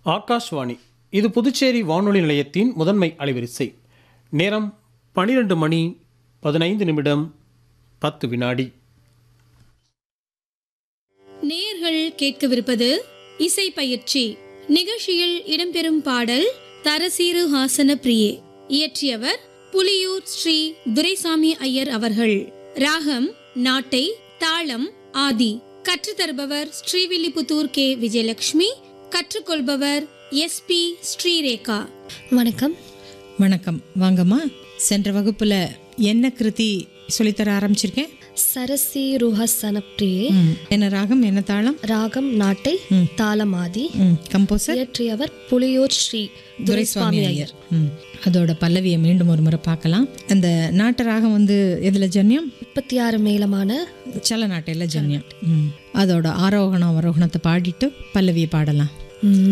ஆகாஷ்வாணி இது புதுச்சேரி வானொலி நிலையத்தின் முதன்மை அலைவரிசை நேரம் பனிரெண்டு மணி பதினைந்து நிமிடம் பத்து வினாடி நேயர்கள் கேட்கவிருப்பது இசை பயிற்சி நிகழ்ச்சியில் இடம்பெறும் பாடல் தரசீரு ஹாசன பிரியே இயற்றியவர் புலியூர் ஸ்ரீ துரைசாமி ஐயர் அவர்கள் ராகம் நாட்டை தாளம் ஆதி கற்றுத்தருபவர் ஸ்ரீவில்லிபுத்தூர் கே விஜயலட்சுமி கற்றுக்கொள்பவர் எஸ் பி ஸ்ரீரேகா வணக்கம் வணக்கம் வாங்கம்மா சென்ற வகுப்புல என்ன கிருதி சொல்லித்தர ஆரம்பிச்சிருக்கேன் சரசி ருஹசனப்பிரியே ம், என்ன ராகம் என்ன தாளம் ராகம் நாட்டை தாளமாதி ம், கம்போசர் இயற்றியவர் புலியூர் ஸ்ரீ துரைசுவாமி ஐயர் ம், அதோட பல்லவியை மீண்டும் ஒரு முறை பார்க்கலாம் அந்த நாட்டு ராகம் வந்து எதுல ஜன்யம் முப்பத்தி ஆறு மேலமான சல நாட்டையில் ஜன்யம் ம். அதோட ஆரோகணம் அவரோகணத்தை பாடிட்டு பல்லவியை பாடலாம் ம்,